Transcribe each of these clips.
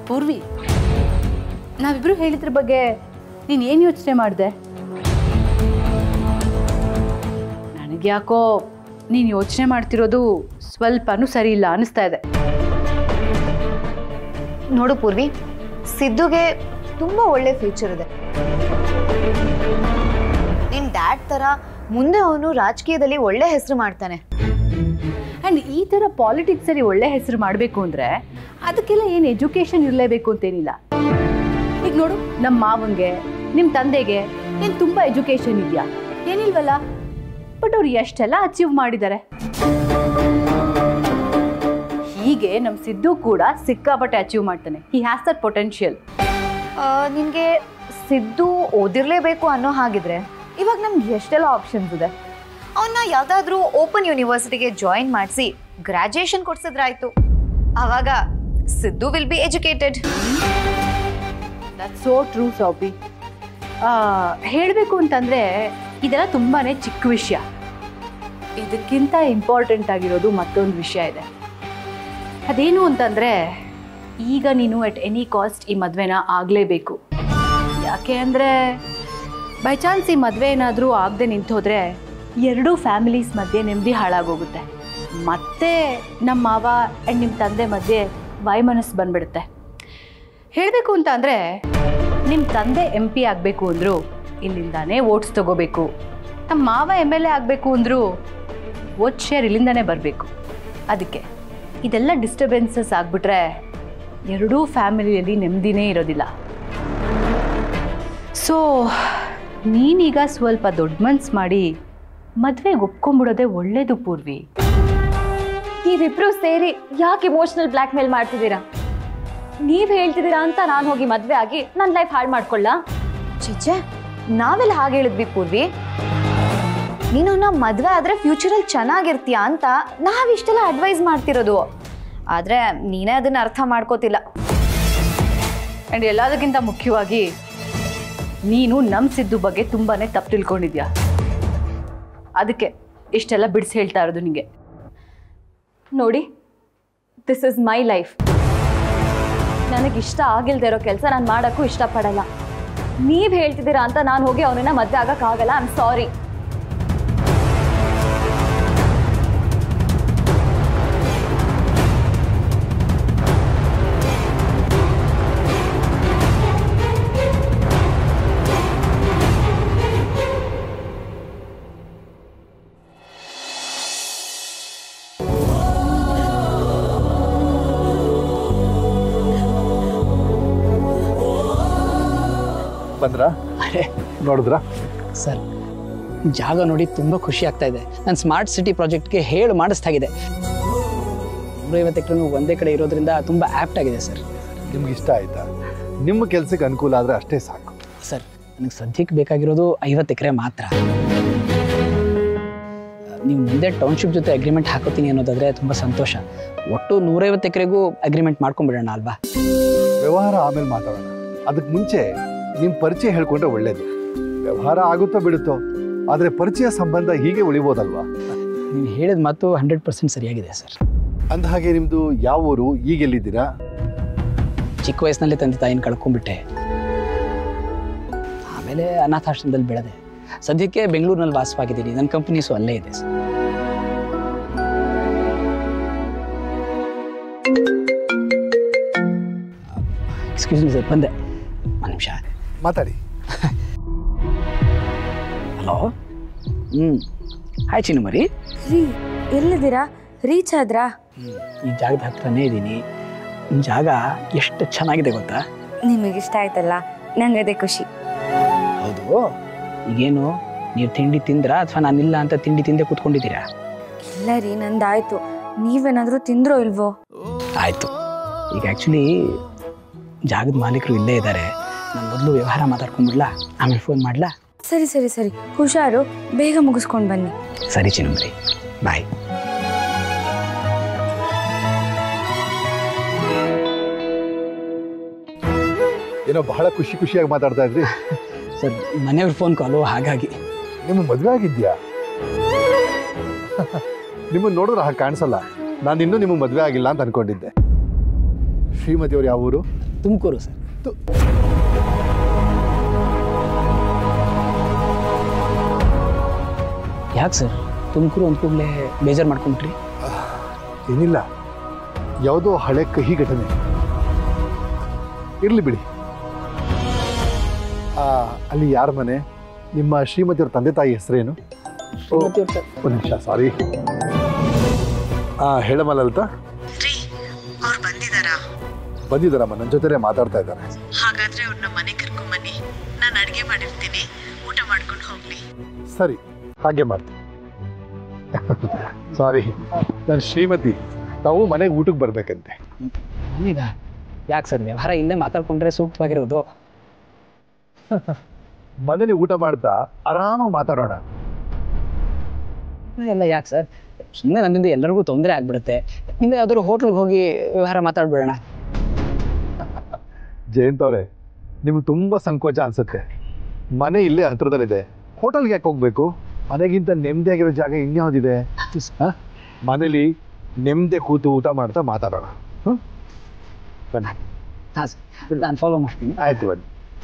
ಪೂರ್ವಿ ನಾವಿಬ್ರು ಹೇಳಿದ್ರ ಬಗ್ಗೆ ನೀನು ಏನು ಯೋಚನೆ ಮಾಡಿದೆ ನನಗ್ಯಾಕೋ ನೀನು ಯೋಚನೆ ಮಾಡ್ತಿರೋದು ಸ್ವಲ್ಪನೂ ಸರಿ ಇಲ್ಲ ಅನಿಸ್ತಾ ಇದೆ ನೋಡು ಪೂರ್ವಿ ಸಿದ್ದುಗೆ ತುಂಬಾ ಒಳ್ಳೆ ಫ್ಯೂಚರ್ ಇದೆ ನಿನ್ ಡ್ಯಾಡ್ ತರ ಮುಂದೆ ಅವನು ರಾಜಕೀಯದಲ್ಲಿ ಒಳ್ಳೆ ಹೆಸರು ಮಾಡ್ತಾನೆ ಆ್ಯಂಡ್ ಈ ಥರ ಪಾಲಿಟಿಕ್ಸಲ್ಲಿ ಒಳ್ಳೆ ಹೆಸರು ಮಾಡಬೇಕು ಅಂದರೆ ಅದಕ್ಕೆಲ್ಲ ಏನು ಎಜುಕೇಷನ್ ಇರಲೇಬೇಕು ಅಂತೇನಿಲ್ಲ ಈಗ ನೋಡು ನಮ್ಮ ಮಾವನಿಗೆ ನಿಮ್ಮ ತಂದೆಗೆ ಏನು ತುಂಬ ಎಜುಕೇಷನ್ ಇದೆಯಾ ಏನಿಲ್ವಲ್ಲ ಬಟ್ ಅವ್ರು ಎಷ್ಟೆಲ್ಲ ಅಚೀವ್ ಮಾಡಿದ್ದಾರೆ ಹೀಗೆ ನಮ್ಮ ಸಿದ್ದು ಕೂಡ ಸಿಕ್ಕಾಪಟ್ಟೆ ಅಚೀವ್ ಮಾಡ್ತಾನೆ ಹಿ ಹ್ಯಾಸ್ ದಟ್ ಪೊಟೆನ್ಷಿಯಲ್ ಆ, ನಿನ್ಗೆ ಸಿದ್ದು ಓದಿರ್ಲೇಬೇಕು ಅನ್ನೋ ಹಾಗಿದ್ರೆ ಇವಾಗ ನಮ್ಗೆ ಎಷ್ಟೆಲ್ಲ ಆಪ್ಷನ್ಸ್ ಇದೆ ಅವನ್ನ ಯಾವ್ದಾದ್ರೂ ಓಪನ್ ಯೂನಿವರ್ಸಿಟಿಗೆ ಜಾಯಿನ್ ಮಾಡಿಸಿ ಗ್ರಾಜುಯೇಷನ್ ಕೊಡ್ಸಿದ್ರಾಯ್ತು ಆವಾಗ Siddu will be educated that so true ಸೌಪಿ ಹೇಳಬೇಕು ಅಂತಂದರೆ ಇದೆಲ್ಲ ತುಂಬಾ ಚಿಕ್ಕ ವಿಷಯ ಇದಕ್ಕಿಂತ ಇಂಪಾರ್ಟೆಂಟ್ ಆಗಿರೋದು ಮತ್ತೊಂದು ವಿಷಯ ಇದೆ ಅದೇನು ಅಂತಂದರೆ ಈಗ ನೀನು ಎಟ್ ಎನಿ ಕಾಸ್ಟ್ ಈ ಮದುವೆನ ಆಗಲೇಬೇಕು ಯಾಕೆ ಅಂದರೆ ಬೈ ಚಾನ್ಸ್ ಈ ಮದುವೆ ಏನಾದರೂ ಆಗದೆ ನಿಂತೋದ್ರೆ ಎರಡೂ ಫ್ಯಾಮಿಲೀಸ್ ಮಧ್ಯೆ ನೆಮ್ಮದಿ ಹಾಳಾಗೋಗುತ್ತೆ ಮತ್ತೆ ನಮ್ಮ ಮಾವ ಆ್ಯಂಡ್ ನಿಮ್ಮ ತಂದೆ ಮಧ್ಯೆ ವೈಮನಸ್ಸು ಬಂದ್ಬಿಡುತ್ತೆ ಹೇಳಬೇಕು ಅಂತ ಅಂದರೆ ನಿಮ್ಮ ತಂದೆ ಎಂ ಪಿ ಆಗಬೇಕು ಅಂದರು ಇಲ್ಲಿಂದಾನೇ ವೋಟ್ಸ್ ತಗೋಬೇಕು ನಮ್ಮ ಮಾವ ಎಮ್ ಎಲ್ ಎ ಆಗಬೇಕು ಅಂದರೂ ವೋಟ್ ಶೇರ್ ಇಲ್ಲಿಂದಾನೇ ಬರಬೇಕು ಅದಕ್ಕೆ ಇದೆಲ್ಲ ಡಿಸ್ಟರ್ಬೆನ್ಸಸ್ ಆಗಿಬಿಟ್ರೆ ಎರಡೂ ಫ್ಯಾಮಿಲಿಯಲ್ಲಿ ನೆಮ್ಮದಿನೇ ಇರೋದಿಲ್ಲ ಸೊ ನೀನೀಗ ಸ್ವಲ್ಪ ದೊಡ್ಡ ಮನ್ಸು ಮಾಡಿ ಮದುವೆಗೆ ಒಪ್ಕೊಂಬಿಡೋದೇ ಒಳ್ಳೇದು ಪೂರ್ವಿ ನೀವಿಬ್ರು ಸೇರಿ ಯಾಕೆ ಇಮೋಷನಲ್ ಬ್ಲ್ಯಾಕ್ ಮೇಲ್ ಮಾಡ್ತಿದ್ದೀರಾ ನೀವ್ ಹೇಳ್ತಿದ್ದೀರಾ ಅಂತ ನಾನು ಹೋಗಿ ಮದ್ವೆ ಆಗಿ ನನ್ನ ಲೈಫ್ ಹಾಳು ಮಾಡ್ಕೊಳ್ಳ ಚಿಚ್ಚೆ ನಾವೆಲ್ಲ ಹಾಗೆ ಹೇಳಿದ್ವಿ ಪೂರ್ವಿ ನೀನು ನಮ್ಮ ಮದ್ವೆ ಆದ್ರೆ ಫ್ಯೂಚರಲ್ಲಿ ಚೆನ್ನಾಗಿರ್ತೀಯ ಅಂತ ನಾವಿಷ್ಟೆಲ್ಲ ಅಡ್ವೈಸ್ ಮಾಡ್ತಿರೋದು ಆದ್ರೆ ನೀನೇ ಅದನ್ನ ಅರ್ಥ ಮಾಡ್ಕೋತಿಲ್ಲ ಆ್ಯಂಡ್ ಎಲ್ಲದಕ್ಕಿಂತ ಮುಖ್ಯವಾಗಿ ನೀನು ನಮ್ಮ ಸಿದ್ದು ಬಗ್ಗೆ ತುಂಬಾ ತಪ್ಪು ತಿಳ್ಕೊಂಡಿದ್ಯಾ ಅದಕ್ಕೆ ಇಷ್ಟೆಲ್ಲ ಬಿಡಿಸಿ ಹೇಳ್ತಾ ಇರೋದು ನಿಮಗೆ ನೋಡಿ ದಿಸ್ ಇಸ್ ಮೈ ಲೈಫ್ ನನಗಿಷ್ಟ ಆಗಿಲ್ದೇ ಇರೋ ಕೆಲಸ ನಾನು ಮಾಡೋಕ್ಕೂ ಇಷ್ಟಪಡಲ್ಲ ನೀವ್ ಹೇಳ್ತಿದ್ದೀರಾ ಅಂತ ನಾನು ಹೋಗಿ ಅವನನ್ನ ಮದ್ವೆ ಆಗಕ್ಕಾಗಲ್ಲ ಐ ಆಮ್ ಸಾರಿ ಬಂದ್ರ ಅರೆ ನೋಡಿದ್ರ ಸರ್ ಜಾಗ ನೋಡಿ ತುಂಬ ಖುಷಿ ಆಗ್ತಾ ಇದೆ ನಾನು ಸ್ಮಾರ್ಟ್ ಸಿಟಿ ಪ್ರಾಜೆಕ್ಟ್ಗೆ ಹೇಳು ಮಾಡಿಸ್ತಾಗಿದೆ ನೂರೈವತ್ತು ಎಕರೆ ಒಂದೇ ಕಡೆ ಇರೋದ್ರಿಂದ ತುಂಬ ಆ್ಯಪ್ಟ್ ಆಗಿದೆ ಸರ್ ನಿಮ್ಗೆ ಇಷ್ಟ ಆಯ್ತಾ ನಿಮ್ಮ ಕೆಲ್ಸಕ್ಕೆ ಅನುಕೂಲ ಆದ್ರೆ ಅಷ್ಟೇ ಸಾಕು ಸರ್ ನನಗೆ ಸದ್ಯಕ್ಕೆ ಬೇಕಾಗಿರೋದು ಐವತ್ತು ಎಕರೆ ಮಾತ್ರ ನೀವು ಮುಂದೆ ಟೌನ್ಶಿಪ್ ಜೊತೆ ಅಗ್ರಿಮೆಂಟ್ ಹಾಕೋತೀನಿ ಅನ್ನೋದಾದರೆ ತುಂಬ ಸಂತೋಷ ಒಟ್ಟು ನೂರೈವತ್ತು ಎಕರೆಗೂ ಅಗ್ರಿಮೆಂಟ್ ಮಾಡ್ಕೊಂಡ್ಬಿಡೋಣ ಅಲ್ವಾ ವ್ಯವಹಾರ ಆಮೇಲೆ ಮಾತಾಡೋಣ ಅದಕ್ಕೆ ಮುಂಚೆ ನಿಮ್ಮ ಪರಿಚಯ ಹೇಳ್ಕೊಂಡ್ರೆ ಒಳ್ಳೇದು ವ್ಯವಹಾರ ಆಗುತ್ತೋ ಬಿಡುತ್ತೋ ಆದರೆ ಪರಿಚಯ ಸಂಬಂಧ ಹೀಗೆ ಉಳಿಬೋದಲ್ವಾ ನೀವು ಹೇಳಿದ ಮಾತು ಹಂಡ್ರೆಡ್ ಪರ್ಸೆಂಟ್ ಸರಿಯಾಗಿದೆ ಸರ್ ಅಂದ ಹಾಗೆ ನಿಮ್ಮದು ಯಾವ ಊರು ಈಗ ಎಲ್ಲಿದ್ದೀರಾ ಚಿಕ್ಕ ವಯಸ್ಸಿನಲ್ಲಿ ತಂದೆ ತಾಯಿನ ಕಳ್ಕೊಂಡ್ಬಿಟ್ಟೆ ಆಮೇಲೆ ಅನಾಥಾಶ್ರಮದಲ್ಲಿ ಬೆಳೆದೆ ಸದ್ಯಕ್ಕೆ ಬೆಂಗಳೂರಿನಲ್ಲಿ ವಾಸವಾಗಿದ್ದೀನಿ ನನ್ನ ಕಂಪನೀಸು ಅಲ್ಲೇ ಇದೆ ಸರ್ ಎಕ್ಸ್ಕ್ಯೂಸ್ ಮಿ ಸರ್ ಬಂದೆ ಒಂದು ನಿಮಿಷ ಮಾತಾಡಿ ಹಲೋ ಹ್ಞೂ ಹಾಯ್ ಚಿನ್ನಮರಿ ರೀ ಎಲ್ಲಿದ್ದೀರಾ ರೀಚ್ ಆದ್ರಾ ಈ ಜಾಗದ ಹತ್ರನೇ ಇದ್ದೀನಿ ನಿಮ್ಮ ಜಾಗ ಎಷ್ಟು ಚೆನ್ನಾಗಿದೆ ಗೊತ್ತಾ ನಿಮಗಿಷ್ಟ ಆಯ್ತಲ್ಲ ನಂಗದೇ ಖುಷಿ ಹೌದು ಈಗೇನು ನೀವು ತಿಂಡಿ ತಿಂದ್ರಾ ಅಥವಾ ನಾನಿಲ್ಲ ಅಂತ ತಿಂಡಿ ತಿಂದೆ ಕೂತ್ಕೊಂಡಿದ್ದೀರಾ ಇಲ್ಲ ರೀ ನಂದಾಯ್ತು ನೀವೇನಾದ್ರೂ ತಿಂದ್ರೋ ಇಲ್ವೋ ಆಯಿತು ಈಗ ಆ್ಯಕ್ಚುಲಿ ಜಾಗದ ಮಾಲೀಕರು ಇಲ್ಲೇ ಇದ್ದಾರೆ ನಾನು ಮೊದಲು ವ್ಯವಹಾರ ಮಾತಾಡ್ಕೊಂಡ್ಬಿಡ್ಲಾ ಆಮೇಲೆ ಫೋನ್ ಮಾಡ್ಲಾ ಸರಿ ಸರಿ ಸರಿ ಹುಷಾರು ಬೇಗ ಮುಗಿಸ್ಕೊಂಡು ಬನ್ನಿ ಸರಿ ಚಿನ್ನಂಬರಿ ಬಾಯ್ ಏನೋ ಬಹಳ ಖುಷಿ ಖುಷಿಯಾಗಿ ಮಾತಾಡ್ತಾ ಇದ್ರಿ ಸರ್ ಮನೆಯವ್ರ ಫೋನ್ ಕಾಲು ಹಾಗಾಗಿ ನಿಮ್ಮ ಮದುವೆ ಆಗಿದ್ಯಾ ನಿಮ್ಮನ್ನು ನೋಡಿದ್ರೆ ಹಾಗೆ ಕಾಣಿಸಲ್ಲ ನಾನು ಇನ್ನೂ ನಿಮಗೆ ಮದುವೆ ಆಗಿಲ್ಲ ಅಂತ ಅನ್ಕೊಂಡಿದ್ದೆ ಶ್ರೀಮತಿಯವ್ರು ಯಾವ ಊರು ತುಮಕೂರು ಸರ್ ಯಾಕೆ ಸರ್ ತುಮಕೂರು ಅಂದ ಕೂಡಲೇ ಬೇಜಾರು ಮಾಡ್ಕೊಂಬಿಟ್ರಿ ಏನಿಲ್ಲ ಯಾವುದೋ ಹಳೆ ಕಹಿ ಘಟನೆ ಇರಲಿ ಬಿಡಿ ಆ, ಅಲ್ಲಿ ಯಾರ ಮನೆ ನಿಮ್ಮ ಶ್ರೀಮತಿಯವ್ರ ತಂದೆ ತಾಯಿ ಹೆಸರೇನು ಶ್ರೀಮತಿ ಅವ್ರ ಒಂದು ನಿಮಿಷ ಸಾರಿ ಹಾಂ ಹೇಳಮ್ಮ ಲಲಿತಾ ರೀ ಅವ್ರು ಬಂದಿದಾರಾ ಬಂದಿದ್ದಾರಮ್ಮ ನನ್ನ ಜೊತೆ ಮಾತಾಡ್ತಾ ಇದ್ದಾರೆ ಹಾಗಾದ್ರೆ ಅವ್ರನ್ನ ಮನೆ ಕರ್ಕೊಂಬನ್ನಿ ನಾನು ಅಡುಗೆ ಮಾಡಿರ್ತೀನಿ ಊಟ ಮಾಡ್ಕೊಂಡು ಹೋಗ್ಲಿ ಸರಿ ಹಾಗೆ ಮಾಡ್ತೀನಿ ಸಾರಿ ನನ್ನ ಶ್ರೀಮತಿ ತಾವು ಮನೆಗೆ ಊಟಕ್ಕೆ ಬರ್ಬೇಕಂತೆ ಈಗ ಯಾಕೆ ಸರ್ ವ್ಯವಹಾರ ಇಲ್ಲೇ ಮಾತಾಡ್ಕೊಂಡ್ರೆ ಸೂಕ್ತವಾಗಿರೋದು ಮನೇಲಿ ಊಟ ಮಾಡ್ತಾ ಆರಾಮಾಗಿ ಮಾತಾಡೋಣ ಎಲ್ಲ ಯಾಕೆ ಸರ್ ಸುಮ್ಮನೆ ನನ್ನಿಂದ ಎಲ್ಲರಿಗೂ ತೊಂದರೆ ಆಗ್ಬಿಡುತ್ತೆ ಹಿಂದೆ ಯಾವ್ದಾದ್ರು ಹೋಟ್ಲಿಗೆ ಹೋಗಿ ವ್ಯವಹಾರ ಮಾತಾಡ್ಬೇಡ ಜಯಂತ್ ಅವರೇ ನಿಮ್ಗೆ ತುಂಬ ಸಂಕೋಚ ಅನ್ಸುತ್ತೆ ಮನೆ ಇಲ್ಲೇ ಹತ್ರದಲ್ಲಿದೆ ಹೋಟೆಲ್ಗೆ ಯಾಕೆ ಹೋಗ್ಬೇಕು ಮನೆಗಿಂತ ನೆಮ್ಮದಿಯಾಗಿರೋ ಜಾಗ ಇನ್ಯಾವುದಿದೆ ಹ? ಮನೇಲಿ ನೆಮ್ಮದಿ ಕೂತು ಊಟ ಮಾಡ್ತಾ ಮಾತಾಡೋಣ ಹ್ಞೂ ಬನ್ನಿ ಹಾಂ ಸರ್ ನಾನು ಫಾಲೋ ಮಾಡ್ತೀನಿ ಆಯ್ತು ಬನ್ನಿ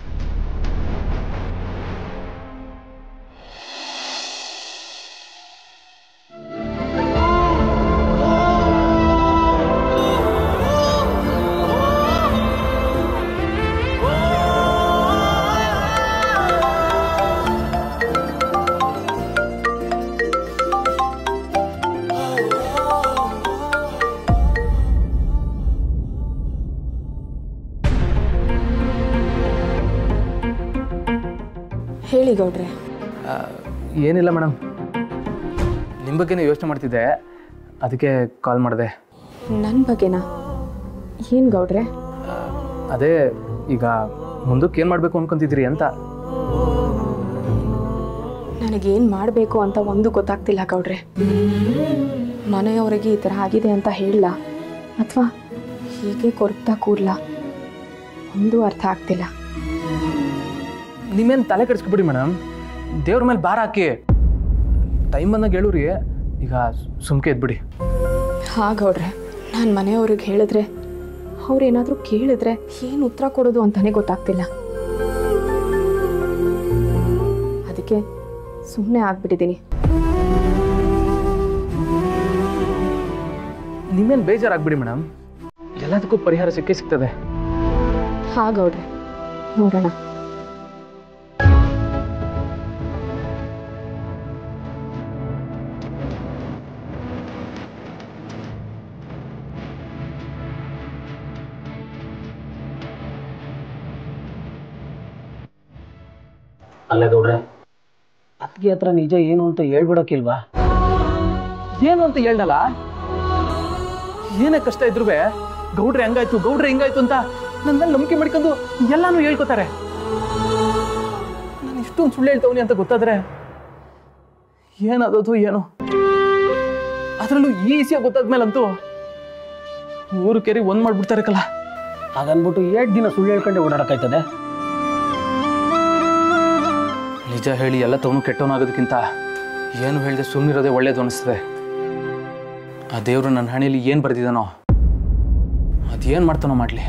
ಹೇಳಿ ಗೌಡ್ರೆ ಏನಿಲ್ಲ ಮೇಡಮ್ ನಿಮ್ಮ ಬಗ್ಗೆನೇ ಯೋಚನೆ ಮಾಡ್ತಿದ್ದೆ ಅದಕ್ಕೆ ಕಾಲ್ ಮಾಡಿದೆ ನನ್ನ ಬಗ್ಗೆನಾ ಏನು ಗೌಡ್ರೆ ಅದೇ ಈಗ ಮುಂದಕ್ಕೆ ಏನು ಮಾಡಬೇಕು ಅನ್ಕೊಂತಿದ್ದೀರಿ ಅಂತ ನನಗೇನು ಮಾಡಬೇಕು ಅಂತ ಒಂದು ಗೊತ್ತಾಗ್ತಿಲ್ಲ ಗೌಡ್ರೆ ಮನೆಯವರಿಗೆ ಈ ಥರ ಆಗಿದೆ ಅಂತ ಹೇಳಲ್ಲ ಅಥವಾ ಹೀಗೆ ಕೊರಗ್ತಾ ಕೂರ್ಲ ಒಂದು ಅರ್ಥ ಆಗ್ತಿಲ್ಲ ನಿಮ್ಮೇನು ತಲೆ ಕೆಡಿಸ್ಕೊಬಿಡಿ ಮೇಡಮ್ ದೇವ್ರ ಮೇಲೆ ಭಾರ ಹಾಕಿ ಟೈಮ್ ಬಂದಾಗ ಹೇಳೂರಿ ಈಗ ಸುಮ್ಕೆ ಎದ್ಬಿಡಿ ಹಾ ಗೌಡ್ರೆ ನಾನು ಮನೆಯವ್ರಿಗೆ ಹೇಳಿದ್ರೆ ಅವ್ರೇನಾದರೂ ಕೇಳಿದ್ರೆ ಏನು ಉತ್ತರ ಕೊಡೋದು ಅಂತಾನೆ ಗೊತ್ತಾಗ್ತಿಲ್ಲ ಅದಕ್ಕೆ ಸುಮ್ಮನೆ ಆಗ್ಬಿಟ್ಟಿದ್ದೀನಿ ನಿಮ್ಮೇನು ಬೇಜಾರಾಗ್ಬಿಡಿ ಮೇಡಮ್ ಎಲ್ಲದಕ್ಕೂ ಪರಿಹಾರ ಸಿಕ್ಕೇ ಸಿಗ್ತದೆ ಹಾ ಗೌಡ್ರೆ ನೋಡೋಣ ಅಲ್ಲ ಗೌಡ್ರೆ ಅತ್ತಿಗೆ ಹತ್ರ ನಿಜ ಏನು ಅಂತ ಹೇಳ್ಬಿಡೋಕಿಲ್ವಾ ಏನು ಅಂತ ಹೇಳ್ದಲ್ಲ ಏನೇ ಕಷ್ಟ ಇದ್ರು ಗೌಡ್ರೆ ಹಂಗಾಯ್ತು ಗೌಡ್ರೆ ಹಿಂಗಾಯ್ತು ಅಂತ ನನ್ನ ಮೇಲೆ ನಂಬಿಕೆ ಮಾಡ್ಕೊಂಡು ಎಲ್ಲಾನು ಹೇಳ್ಕೊತಾರೆ ನಾನು ಇಷ್ಟೊಂದು ಸುಳ್ಳು ಹೇಳ್ತವನಿ ಅಂತ ಗೊತ್ತಾದ್ರೆ ಏನಾದದು ಏನೋ ಅದರಲ್ಲೂ ಈಸಿಯಾಗಿ ಗೊತ್ತಾದ್ಮೇಲಂತೂ ಊರು ಕೆರಿ ಒಂದ್ ಮಾಡ್ಬಿಡ್ತಾರೆ ಕಲ ಹಾಗನ್ಬಿಟ್ಟು ಎರಡು ದಿನ ಸುಳ್ಳು ಹೇಳ್ಕೊಂಡೆ ಓಡಾಡಕ್ಕಾಯ್ತದೆ ನಿಜ ಹೇಳಿ ಎಲ್ಲ ತವನು ಕೆಟ್ಟವನಾಗೋದಕ್ಕಿಂತ ಏನು ಹೇಳಿದೆ ಸುಮ್ಮನಿರೋದೇ ಒಳ್ಳೇದು ಅನಿಸ್ತದೆ ಆ ದೇವರು ನನ್ನ ಹಣೆಯಲ್ಲಿ ಏನು ಬರ್ದಿದ್ದಾನೋ ಅದೇನು ಮಾಡ್ತಾನೋ ಮಾಡಲಿ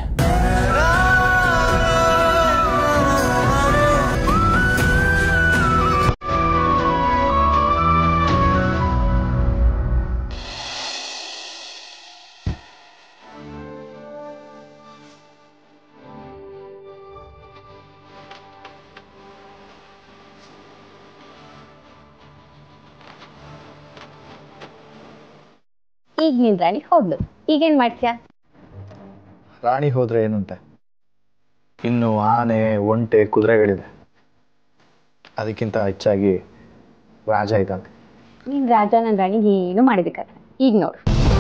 ಈಗ ನಿನ್ ರಾಣಿ ಹೋದ್ಲು ಈಗೇನ್ ಮಾಡ್ತೀಯಾ ರಾಣಿ ಹೋದ್ರೆ ಏನಂತೆ ಇನ್ನು ಆನೆ ಒಂಟೆ ಕುದುರೆಗಳಿದೆ ಅದಕ್ಕಿಂತ ಹೆಚ್ಚಾಗಿ ರಾಜ ಇದ್ದಾನೆ ನೀನ್ ರಾಜ ನನ್ ರಾಣಿಗೆ ಏನು ಮಾಡಿದಕ್ಕಾಗ ಈಗ ನೋಡು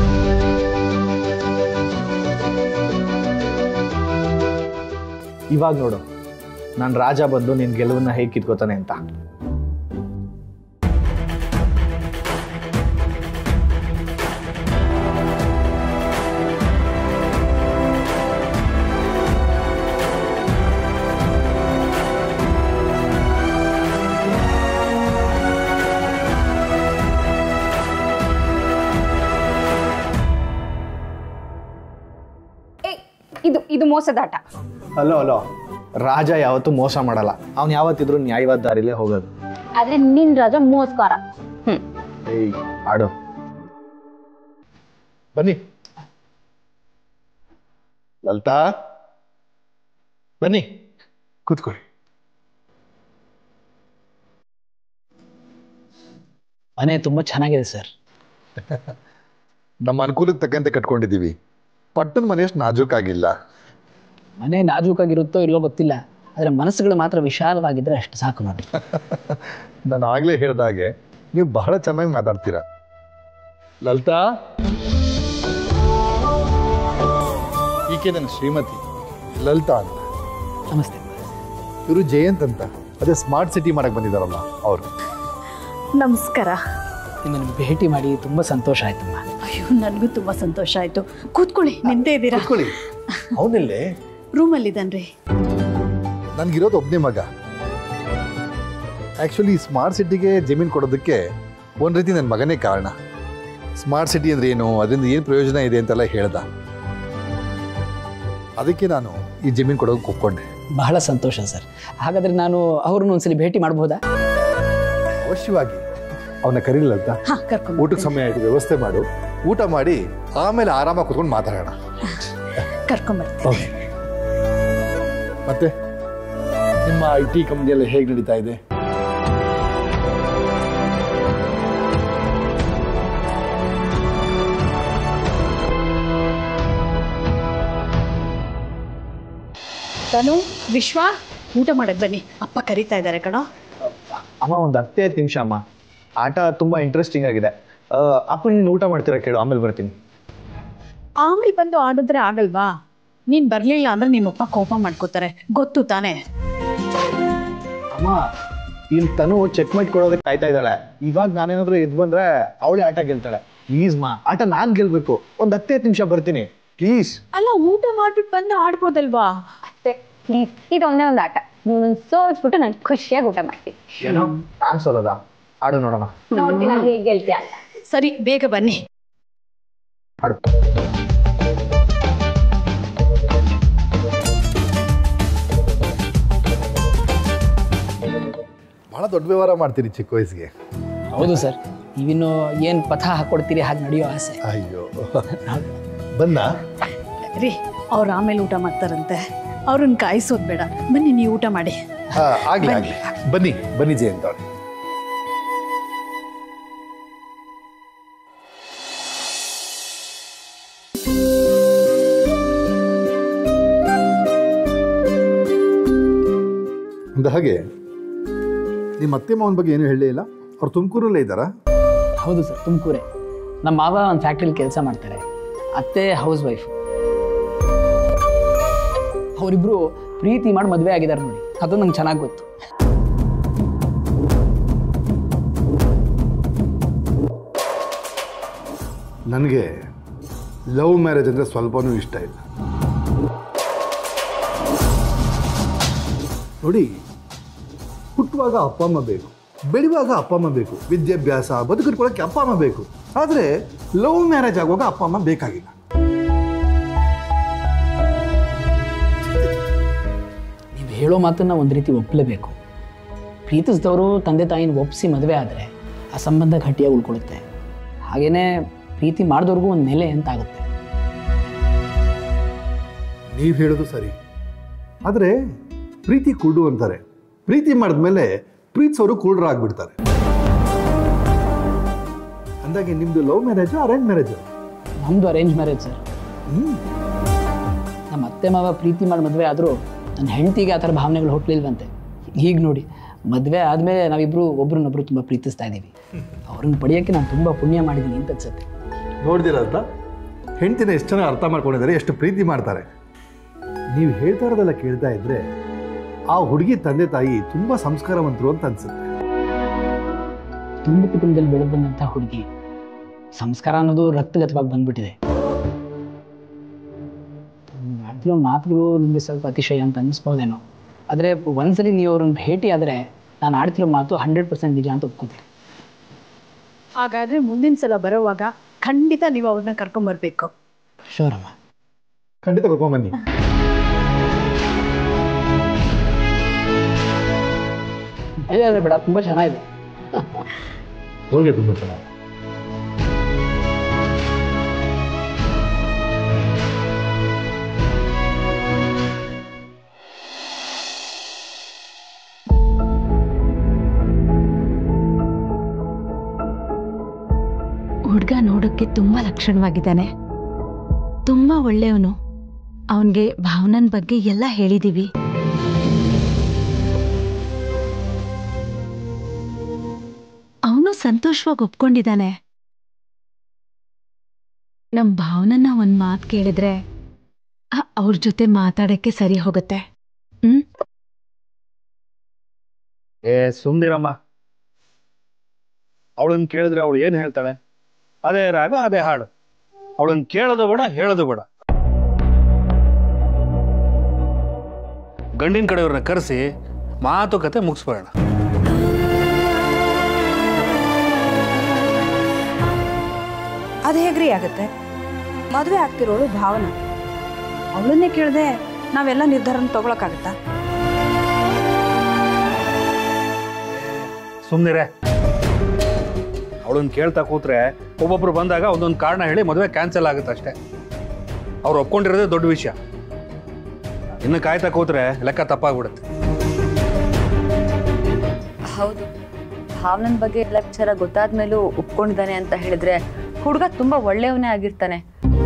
ಇವಾಗ ನೋಡು ನಾನು ರಾಜ ಬಂದು ನಿನ್ ಗೆಲುವನ್ನ ಹೇಗೆ ಕಿತ್ಕೋತಾನೆ ಅಂತ ಇದು ಇದು ಮೋಸದಾಟ ಅಲ್ಲೋ ಅಲ್ಲೋ ರಾಜ ಯಾವತ್ತೂ ಮೋಸ ಮಾಡಲ್ಲ ಅವ್ನು ಯಾವತ್ತಿದ್ರು ನ್ಯಾಯವಾದ ದಾರಿಲೇ ಹೋಗೋದು ಆದ್ರೆ ನಿನ್ ರಾಜ ಮೋಸ್ಕಾರ ಹ್ಮ್ ಏಯ್ ಆಡು ಬನ್ನಿ ಲಲಿತಾ ಬನ್ನಿ ಕೂತ್ಕೊಳ್ಳಿ ಮನೆ ತುಂಬ ಚೆನ್ನಾಗಿದೆ ಸರ್ ನಮ್ಮ ಅನುಕೂಲಕ್ಕೆ ತಕ್ಕಂತೆ ಕಟ್ಕೊಂಡಿದ್ದೀವಿ ಪಟ್ಟಣ ಮನೆ ಅಷ್ಟು ನಾಜೂಕಾಗಿಲ್ಲ ಮನೆ ನಾಜೂಕಾಗಿರುತ್ತೋ ಇಲ್ಲೋ ಗೊತ್ತಿಲ್ಲ ಆದರೆ ಮನಸ್ಸುಗಳು ಮಾತ್ರ ವಿಶಾಲವಾಗಿದ್ದರೆ ಅಷ್ಟು ಸಾಕು ನೋಡಿ ನಾನು ಆಗ್ಲೇ ಹೇಳ್ದ ಹಾಗೆ ನೀವು ಬಹಳ ಚೆನ್ನಾಗಿ ಮಾತಾಡ್ತೀರಾ ಲಲಿತಾ ಈಕೆ ನನ್ನ ಶ್ರೀಮತಿ ಲಲಿತಾ ಅಂತ ನಮಸ್ತೆ ಇವರು ಜಯಂತ್ ಅಂತ ಅದೇ ಸ್ಮಾರ್ಟ್ ಸಿಟಿ ಮಾಡಕ್ ಬಂದಿದ್ದಾರಲ್ಲ ಅವರು ನಮಸ್ಕಾರ ನಿಮ್ಮನ್ನು ಭೇಟಿ ಮಾಡಿ ತುಂಬ ಸಂತೋಷ ಆಯ್ತಮ್ಮ ಅಯ್ಯೋ ನನಗೂ ತುಂಬ ಸಂತೋಷ ಆಯಿತು ಕೂತ್ಕೊಳ್ಳಿ ನಿಂತೇ ಇದ್ದೀರಾ ಕೂತ್ಕೊಳ್ಳಿ ಅವನಿಲ್ಲೇ ರೂಮಲ್ಲಿದ್ದಾನ್ರಿ ನನ್ಗಿರೋದು ಒಬ್ಬನೇ ಮಗ ಆ್ಯಕ್ಚುಲಿ ಸ್ಮಾರ್ಟ್ ಸಿಟಿಗೆ ಜಮೀನು ಕೊಡೋದಕ್ಕೆ ಒಂದು ರೀತಿ ನನ್ನ ಮಗನೇ ಕಾರಣ ಸ್ಮಾರ್ಟ್ ಸಿಟಿ ಅಂದ್ರೆ ಏನು ಅದರಿಂದ ಏನು ಪ್ರಯೋಜನ ಇದೆ ಅಂತೆಲ್ಲ ಹೇಳ್ದ ಅದಕ್ಕೆ ನಾನು ಈ ಜಮೀನು ಕೊಡೋಕೆ ಒಪ್ಕೊಂಡೆ ಬಹಳ ಸಂತೋಷ ಸರ್ ಹಾಗಾದರೆ ನಾನು ಅವ್ರನ್ನ ಒಂದ್ಸಲಿ ಭೇಟಿ ಮಾಡ್ಬೋದಾ ಅವಶ್ಯವಾಗಿ ಅವನ ಕರೀಲಂತ ಹಾಂ ಕರ್ಕೊಂಡು ಊಟಕ್ಕೆ ಸಮಯ ಆಯಿತು ವ್ಯವಸ್ಥೆ ಮಾಡು ಊಟ ಮಾಡಿ ಆಮೇಲೆ ಆರಾಮಾಗಿ ಕುತ್ಕೊಂಡು ಮಾತಾಡೋಣ ಕರ್ಕೊಂಬರ್ತೀನಿ ಮತ್ತೆ ನಿಮ್ಮ ಐ ಟಿ ಕಂಪ್ನಿಯೆಲ್ಲ ಹೇಗೆ ನಡೀತಾ ಇದೆ ತಾನು ವಿಶ್ವ ಊಟ ಮಾಡಕ್ ಬನ್ನಿ ಅಪ್ಪ ಕರಿತಾ ಇದ್ದಾರೆ ಕಣೋ ಅಮ್ಮ ಒಂದು ಹತ್ತೇ ಹತ್ತು ನಿಮಿಷ ಅಮ್ಮ ಆಟ ತುಂಬಾ ಇಂಟ್ರೆಸ್ಟಿಂಗ್ ಆಗಿದೆ ಆ, ಅಪ್ಪ ನೀನು ಊಟ ಮಾಡ್ತೀರಾ ಕೇಳು ಆಮೇಲೆ ಬರ್ತೀನಿ ಆಮೇಲೆ ಬಂದು ಆಡಿದ್ರೆ ಆಗಲ್ವಾ ನೀನ್ ಬರ್ಲಿಲ್ಲ ಅಂದ್ರೆ ನಿಮ್ಮಪ್ಪ ಕೋಪ ಮಾಡ್ಕೋತಾರೆ ಗೊತ್ತು ತಾನೇ ಅಮ್ಮ ಇಲ್ಲಿ ತನು ಚೆಕ್ ಮೇಟ್ ಕೊಡೋದಕ್ಕೆ ಕಾಯ್ತಾ ಇದ್ದಾಳೆ ಇವಾಗ ನಾನೇನಾದ್ರೂ ಎದ್ದು ಬಂದ್ರೆ ಅವಳೇ ಆಟ ಗೆಲ್ತಾಳೆ ಪ್ಲೀಸ್ ಮಾ ಆಟ ನಾನ್ ಗೆಲ್ಬೇಕು ಒಂದ್ ಹತ್ತೇ ಹತ್ತು ನಿಮಿಷ ಬರ್ತೀನಿ ಪ್ಲೀಸ್ ಅಲ್ಲ ಊಟ ಮಾಡ್ಬಿಟ್ಟು ಬಂದು ಆಡ್ಬೋದಲ್ವಾ ಅಷ್ಟೇ ಪ್ಲೀಸ್ ಇದೊಂದೇ ಒಂದು ಆಟ ನೀವು ಸೋಲ್ಸ್ಬಿಟ್ಟು ನಾನು ಖುಷಿಯಾಗಿ ಊಟ ಮಾಡ್ತೀನಿ ಏನೋ ನಾನ್ ಸೋಲದ ಆಡು ನೋಡೋಣ ನೋಡ್ತೀನಿ ನಾನು ಹೇಗೆ ಗೆಲ್ತೀಯ ಅಂತ ಸರಿ ಬೇಗ ಬನ್ನಿ ಆಡು ಬಹಳ ದೊಡ್ಡ ವ್ಯವಹಾರ ಮಾಡ್ತೀರಿ ಚಿಕ್ಕ ವಯಸ್ಸಿಗೆ ಹೌದು ಸರ್ ನೀವಿನ್ನು ಏನು ಪಥ ಹಾಕ್ಕೊಡ್ತೀರಿ ಹಾಗೆ ನಡೆಯೋ ಆಸೆ ಅಯ್ಯೋ ಬಂದ ರೀ ಅವ್ರು ಆಮೇಲೆ ಊಟ ಮಾಡ್ತಾರಂತೆ ಅವ್ರನ್ನ ಕಾಯಿಸೋದು ಬೇಡ ಬನ್ನಿ ನೀವು ಊಟ ಮಾಡಿ ಆಗ್ಲಿ ಆಗ್ಲಿ ಬನ್ನಿ ಬನ್ನಿ ಜಯಂತ್ ಅವ್ರೆ ಅಂದ ಹಾಗೆ ನಿಮ್ಮ ಅತ್ತೆ ಮಾವನ ಬಗ್ಗೆ ಏನು ಹೇಳಲೇ ಇಲ್ಲ ಅವ್ರು ತುಮಕೂರಲ್ಲೇ ಇದ್ದಾರಾ ಹೌದು ಸರ್ ತುಮಕೂರೇ ನಮ್ಮ ಮಾವ ಒಂದು ಫ್ಯಾಕ್ಟ್ರಿಲಿ ಕೆಲಸ ಮಾಡ್ತಾರೆ ಅತ್ತೆ ಹೌಸ್ ವೈಫ್ ಅವರಿಬ್ರು ಪ್ರೀತಿ ಮಾಡಿ ಮದುವೆ ಆಗಿದ್ದಾರೆ ನೋಡಿ ಅದು ನಂಗೆ ಚೆನ್ನಾಗಿ ಗೊತ್ತು ನನಗೆ ಲವ್ ಮ್ಯಾರೇಜ್ ಅಂದರೆ ಸ್ವಲ್ಪನೂ ಇಷ್ಟ ಇಲ್ಲ ನೋಡಿ ಹುಟ್ಟುವಾಗ ಅಪ್ಪ ಅಮ್ಮ ಬೇಕು ಬೆಳೆಯುವಾಗ ಅಪ್ಪ ಅಮ್ಮ ಬೇಕು ವಿದ್ಯಾಭ್ಯಾಸ ಬದುಕಿಟ್ಕೊಳ್ಳೋಕ್ಕೆ ಅಪ್ಪ ಅಮ್ಮ ಬೇಕು ಆದರೆ ಲವ್ ಮ್ಯಾರೇಜ್ ಆಗುವಾಗ ಅಪ್ಪ ಅಮ್ಮ ಬೇಕಾಗಿಲ್ಲ ನೀವು ಹೇಳೋ ಮಾತನ್ನ ಒಂದು ರೀತಿ ಒಪ್ಪಲೇಬೇಕು ಪ್ರೀತಿಸಿದವರು ತಂದೆ ತಾಯಿನ ಒಪ್ಪಿಸಿ ಮದುವೆ ಆದರೆ ಆ ಸಂಬಂಧ ಗಟ್ಟಿಯಾಗಿ ಉಳ್ಕೊಳ್ಳುತ್ತೆ ಹಾಗೇನೇ ಪ್ರೀತಿ ಮಾಡಿದವ್ರಿಗೂ ಒಂದು ನೆಲೆ ಅಂತ ಆಗುತ್ತೆ ನೀವು ಹೇಳೋದು ಸರಿ ಆದರೆ ಪ್ರೀತಿ ಕುರುಡು ಅಂತಾರೆ ಪ್ರೀತಿ ಮಾಡಿದ್ಮೇಲೆ ಪ್ರೀತಿಸೋರು ಕುರುಡರಾಗ್ಬಿಡ್ತಾರೆ ಅಂದಾಗೆ ನಿಮ್ಮದು ಲವ್ ಮ್ಯಾರೇಜು ಅರೇಂಜ್ ಮ್ಯಾರೇಜು ನಮ್ಮದು ಅರೇಂಜ್ ಮ್ಯಾರೇಜ್ ಸರ್ ಹ್ಞೂ ನಮ್ಮ ಅತ್ತೆ ಮಾವ ಪ್ರೀತಿ ಮಾಡಿ ಮದುವೆ ಆದರೂ ನನ್ನ ಹೆಂಡತಿಗೆ ಆ ಥರ ಭಾವನೆಗಳು ಹುಟ್ಟಲಿಲ್ವಂತೆ ಈಗ ನೋಡಿ ಮದುವೆ ಆದಮೇಲೆ ನಾವಿಬ್ಬರು ಒಬ್ರನ್ನೊಬ್ರು ತುಂಬ ಪ್ರೀತಿಸ್ತಾ ಇದ್ದೀವಿ ಅವ್ರನ್ನ ಪಡೆಯೋಕ್ಕೆ ನಾನು ತುಂಬ ಪುಣ್ಯ ಮಾಡಿದ್ದೀನಿ ಅಂತ ಅನ್ಸುತ್ತೆ ನೋಡ್ದಿರ ಅಂತ ಹೆಂಡ್ತಿನ ಎಷ್ಟು ಚೆನ್ನಾಗಿ ಅರ್ಥ ಮಾಡ್ಕೊಂಡಿದ್ದಾರೆ ಎಷ್ಟು ಪ್ರೀತಿ ಮಾಡ್ತಾರೆ ನೀವು ಹೇಳ್ತಾ ಇರೋದೆಲ್ಲ ಕೇಳ್ತಾ ಇದ್ರೆ ಆ ಹುಡುಗಿ ತಂದೆ ತಾಯಿ ತುಂಬಾ ಸಂಸ್ಕಾರವಂತರು ಅಂತ ಅನ್ಸುತ್ತೆ ತುಂಬ ಕುಟುಂಬದಲ್ಲಿ ಬೆಳೆದು ಬಂದಂಥ ಹುಡುಗಿ ಸಂಸ್ಕಾರ ಅನ್ನೋದು ರಕ್ತಗತವಾಗಿ ಬಂದ್ಬಿಟ್ಟಿದೆ ಆಡ್ತಿರೋ ಮಾತುಗಳು ನಿಮಗೆ ಸ್ವಲ್ಪ ಅತಿಶಯ ಅಂತ ಅನಿಸ್ಬೋದೇನೋ ಆದರೆ ಒಂದ್ಸಲಿ ನೀವು ಅವ್ರನ್ನ ಭೇಟಿ ಆದರೆ ನಾನು ಆಡ್ತಿರೋ ಮಾತು ಹಂಡ್ರೆಡ್ ಪರ್ಸೆಂಟ್ ನಿಜ ಅಂತ ಒಪ್ಕೋತೀನಿ ಹಾಗಾದ್ರೆ ಮುಂದಿನ ಸಲ ಬರೋವಾಗ ಖಂಡಿತ ನೀವು ಅವ್ರನ್ನ ಕರ್ಕೊಂಬರ್ಬೇಕು ಶೋರಮ್ಮ ಖಂಡಿತ ಕರ್ಕೊಂಬನ್ನಿ ಬೇಜಾರು ಬೇಡ ತುಂಬ ಚೆನ್ನಾಗಿದೆ ಹೋಗಿ ತುಂಬ ಚೆನ್ನಾಗಿ ಹುಡುಗ ನೋಡೋಕ್ಕೆ ತುಂಬಾ ಲಕ್ಷಣವಾಗಿದ್ದಾನೆ ತುಂಬಾ ಒಳ್ಳೆಯವನು ಅವನಿಗೆ ಭಾವನನ್ ಬಗ್ಗೆ ಎಲ್ಲ ಹೇಳಿದೀವಿ ಅವನು ಸಂತೋಷವಾಗಿ ಒಪ್ಕೊಂಡಿದ್ದಾನೆ ನಮ್ ಭಾವನನ್ನ ಒಂದ್ ಮಾತು ಕೇಳಿದ್ರೆ ಅ- ಅವ್ರ ಜೊತೆ ಮಾತಾಡಕ್ಕೆ ಸರಿ ಹೋಗುತ್ತೆ ಹ್ಮ್ ಏ ಸುಮ್ನಿರಮ್ಮ ಅವಳನ್ನ ಕೇಳಿದ್ರೆ ಅವಳು ಏನು ಹೇಳ್ತಾಳೆ ಅದೇ ರಾಗ ಅದೇ ಹಾಡು ಅವಳನ್ನ ಕೇಳೋದು ಬೇಡ ಹೇಳೋದು ಬೇಡ ಗಂಡಿನ ಕಡೆಯವ್ರನ್ನ ಕರೆಸಿ ಮಾತುಕತೆ ಮುಗಿಸ್ಬೇಡ ಅದು ಹೇಗ್ರಿ ಆಗುತ್ತೆ ಮದುವೆ ಆಗ್ತಿರೋಳು ಭಾವನ ಅವಳನ್ನೇ ಕೇಳದೆ ನಾವೆಲ್ಲ ನಿರ್ಧಾರನ ತಗೊಳಕ್ಕಾಗತ್ತಾ ಸುಮ್ಮನಿರೆ ಅವಳನ್ನ ಕೇಳ್ತಾ ಕೂತ್ರೆ ಒಬ್ಬೊಬ್ರು ಬಂದಾಗ ಒಂದೊಂದು ಕಾರಣ ಹೇಳಿ ಮದುವೆ ಕ್ಯಾನ್ಸಲ್ ಆಗುತ್ತೆ ಅಷ್ಟೇ ಅವ್ರು ಒಪ್ಕೊಂಡಿರೋದೇ ದೊಡ್ಡ ವಿಷಯ ಇನ್ನು ಕಾಯ್ತಾ ಕೂತ್ರೆ ಲೆಕ್ಕ ತಪ್ಪಾಗ್ಬಿಡುತ್ತೆ ಹೌದು ಭಾವನನ್ ಬಗ್ಗೆ ಎಲ್ಲ ವಿಚಾರ ಗೊತ್ತಾದ್ಮೇಲೂ ಒಪ್ಕೊಂಡಿದ್ದಾನೆ ಅಂತ ಹೇಳಿದ್ರೆ ಹುಡುಗ ತುಂಬಾ ಒಳ್ಳೆಯವನೇ ಆಗಿರ್ತಾನೆ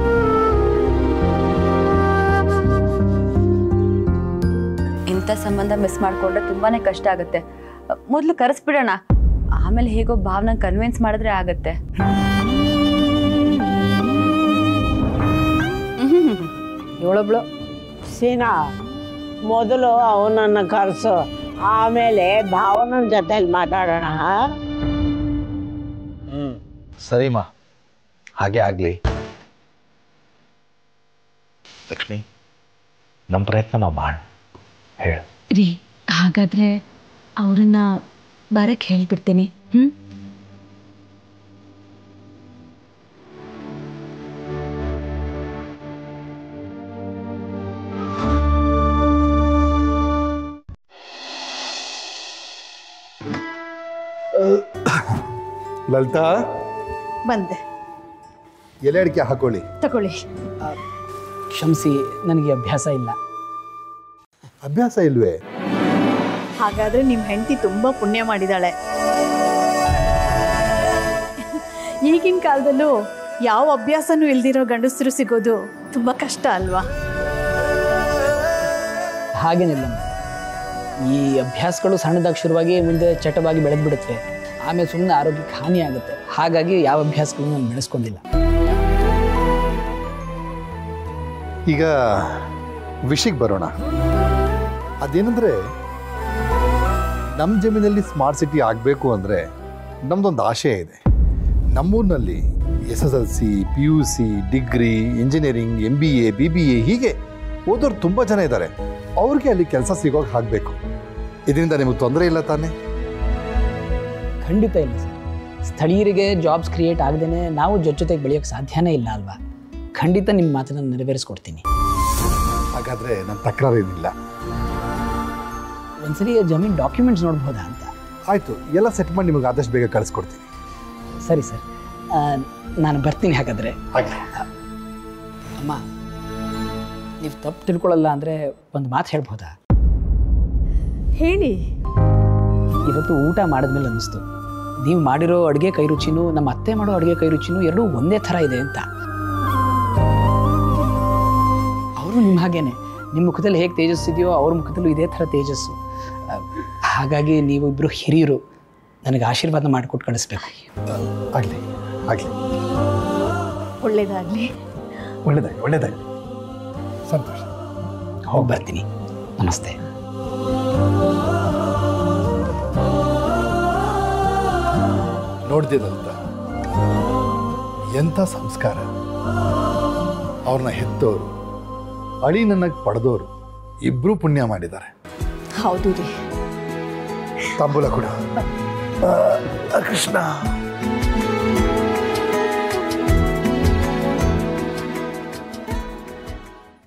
ಇಂಥ ಸಂಬಂಧ ಮಿಸ್ ಮಾಡ್ಕೊಂಡ್ರೆ ತುಂಬಾನೇ ಕಷ್ಟ ಆಗುತ್ತೆ ಮೊದಲು ಕರೆಸ್ಬಿಡೋಣ ಆಮೇಲೆ ಹೇಗೋ ಭಾವನ ಕನ್ವಿನ್ಸ್ ಮಾಡಿದ್ರೆ ಆಗತ್ತೆ ಇವಳೊಬ್ಳು ಸೀನಾ ಮೊದಲು ಅವನನ್ನು ಕರೆಸು ಆಮೇಲೆ ಭಾವನ ಜೊತೆಲಿ ಮಾತಾಡೋಣ ಹ್ಮ್ ಸರಿಮಾ ಹಾಗೆ ಆಗ್ಲಿ ಲಕ್ಷ್ಮಿ ನಮ್ಮ ಪ್ರಯತ್ನ ನಾವು ಮಾಡೋಣ ಹೇಳು ರೀ ಹಾಗಾದ್ರೆ ಅವ್ರನ್ನ ಬರಕ್ ಹೇಳ್ಬಿಡ್ತೀನಿ ಹ್ಮ್ ಲಲಿತಾ ಬಂದೆ ಎಲೆ ಅಡಿಕೆ ಹಾಕೊಳ್ಳಿ ತಗೊಳ್ಳಿ ಕ್ಷಮಿಸಿ ನನಗೆ ಅಭ್ಯಾಸ ಇಲ್ಲ ಅಭ್ಯಾಸ ಇಲ್ವೇ ಹಾಗಾದ್ರೆ ನಿಮ್ ಹೆಂಡತಿ ತುಂಬಾ ಪುಣ್ಯ ಮಾಡಿದಾಳೆ ಈಗಿನ ಕಾಲದಲ್ಲೂ ಯಾವ ಅಭ್ಯಾಸನೂ ಇಲ್ದಿರೋ ಗಂಡಸರು ಸಿಗೋದು ತುಂಬಾ ಕಷ್ಟ ಅಲ್ವಾ ಹಾಗೇನಿಲ್ಲ ಈ ಅಭ್ಯಾಸಗಳು ಸಣ್ಣದಾಗಿ ಶುರುವಾಗಿ ಮುಂದೆ ಚಟವಾಗಿ ಬೆಳೆದು ಬಿಡುತ್ತೆ ಆಮೇಲೆ ಸುಮ್ಮನೆ ಆರೋಗ್ಯಕ್ಕೆ ಹಾನಿ ಆಗುತ್ತೆ ಹಾಗಾಗಿ ಯಾವ ಅಭ್ಯಾಸಗಳನ್ನು ನಾನು ಬೆಳೆಸ್ಕೊಂಡಿಲ್ಲ ಈಗ ವಿಷಯಕ್ಕೆ ಬರೋಣ ಅದೇನಂದ್ರೆ ನಮ್ಮ ಜಮೀನಲ್ಲಿ ಸ್ಮಾರ್ಟ್ ಸಿಟಿ ಆಗಬೇಕು ಅಂದರೆ ನಮ್ಮದೊಂದು ಆಶಯ ಇದೆ ನಮ್ಮೂರಿನಲ್ಲಿ S S L C P U C degree engineering M B A B B A ಹೀಗೆ ಓದೋರು ತುಂಬ ಜನ ಇದ್ದಾರೆ ಅವ್ರಿಗೆ ಅಲ್ಲಿ ಕೆಲಸ ಸಿಗೋಕೆ ಆಗಬೇಕು ಇದರಿಂದ ನಿಮಗೆ ತೊಂದರೆ ಇಲ್ಲ ತಾನೇ ಖಂಡಿತ ಇಲ್ಲ ಸರ್ ಸ್ಥಳೀಯರಿಗೆ ಜಾಬ್ಸ್ ಕ್ರಿಯೇಟ್ ಆಗದೇನೆ ನಾವು ಜೊತೆ ಜೊತೆಗೆ ಬೆಳೆಯೋಕ್ಕೆ ಸಾಧ್ಯನೇ ಇಲ್ಲ ಅಲ್ವಾ ಖಂಡಿತ ನಿಮ್ಮ ಮಾತನ್ನು ನೆರವೇರಿಸ್ಕೊಡ್ತೀನಿ ಹಾಗಾದರೆ ನನ್ನ ತಕರಾರೇನಿಲ್ಲ ಒಂದ್ಸರಿ ಜಮೀನ್ ಡಾಕ್ಯುಮೆಂಟ್ಸ್ ನೋಡ್ಬೋದಾ ಅಂತ ಆಯಿತು ಎಲ್ಲ ಸೆಟ್ ಮಾಡಿ ನಿಮಗೆ ಆದಷ್ಟು ಬೇಗ ಕಳಿಸ್ಕೊಡ್ತೀನಿ ಸರಿ ಸರ್ ಆ, ನಾನು ಬರ್ತೀನಿ ಹಾಗಾದರೆ ಹಾಗೆ ಅಮ್ಮ ನೀವು ತಪ್ಪು ತಿಳ್ಕೊಳ್ಳಲ್ಲ ಅಂದರೆ ಒಂದು ಮಾತು ಹೇಳ್ಬೋದಾ ಹೇಳಿ ಇವತ್ತು ಊಟ ಮಾಡಿದ್ಮೇಲೆ ಅನ್ನಿಸ್ತು ನೀವು ಮಾಡಿರೋ ಅಡುಗೆ ಕೈ ರುಚಿನೂ ನಮ್ಮ ಅತ್ತೆ ಮಾಡೋ ಅಡುಗೆ ಕೈ ರುಚಿನೂ ಎರಡೂ ಒಂದೇ ಥರ ಇದೆ ಅಂತ ಅವರು ನಿಮ್ಮ ಹಾಗೇನೆ ನಿಮ್ಮ ಮುಖದಲ್ಲಿ ಹೇಗೆ ತೇಜಸ್ಸಿದೆಯೋ ಅವ್ರ ಮುಖದಲ್ಲೂ ಇದೇ ಥರ ತೇಜಸ್ಸು ಆ, ಹಾಗಾಗಿ ನೀವು ಇಬ್ಬರು ಹಿರಿಯರು ನನಗೆ ಆಶೀರ್ವಾದ ಮಾಡಿಕೊಟ್ಟು ಕಳಿಸ್ಬೇಕು ಆಗಲಿ ಆಗಲಿ ಒಳ್ಳೇದಾಗ್ಲಿ ಒಳ್ಳೇದಾಗಿ ಒಳ್ಳೇದಾಗಿ ಸಂತೋಷ ಹೋಗಿ ಬರ್ತೀನಿ ನಮಸ್ತೆ ನೋಡ್ದಿದಂತ ಎಂಥ ಸಂಸ್ಕಾರ ಅವ್ರನ್ನ ಹೆತ್ತೋರು ಅಳಿ ನನಗೆ ಪಡೆದೋರು ಇಬ್ಬರೂ ಪುಣ್ಯ ಮಾಡಿದ್ದಾರೆ ಹೌದು ರೀ ತಾಂಬೂಲ ಕೂಡ ಕೃಷ್ಣ